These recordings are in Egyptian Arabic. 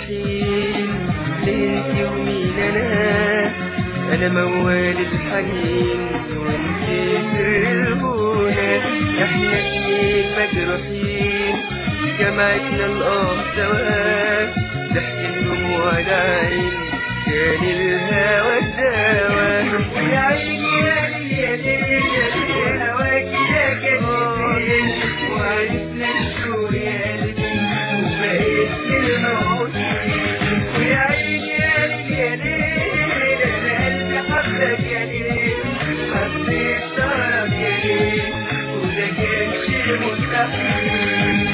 الرحيم ليه انت ومين انا انا موال الحنين وانت سر الغنى احنا اتنين مجروحين جمعتنا الاه سوا ضحك الدموع العين كان الهوى الدواء يا عيني يا ليل يا ليل هواك يا كتير وعرفنا الشور يا قلبي وبقيت للموت ويا عيني يا ليل يا ليل انا قلبي حبك يا ليل حبيت شرف يا ليل وده كان شيء مستحيل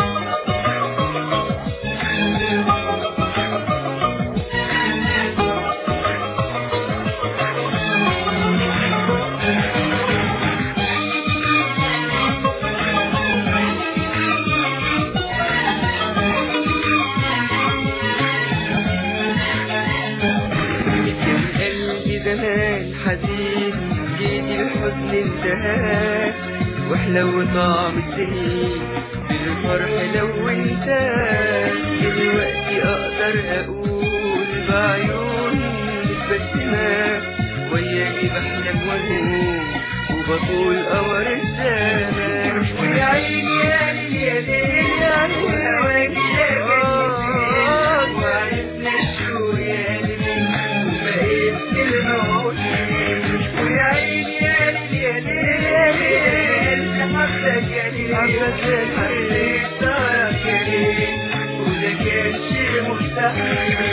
قلبي زمان حزين جيت الحزن انتهى واحلى طعم السنين بالفرح لو انت دلوقتي اقدر اقول بعيون متبسمة وياكي بحلم وهموم وبطول قمر السما ويا عيني يا ليل يا ليل وهواك يا جنتي وعرفنا الشوق يا ليل وبقيت الموت ويا عيني يا ليل يا ليل حبك يا ليل حبك حبيت صارك يا ليل وده كان شيء مستحيل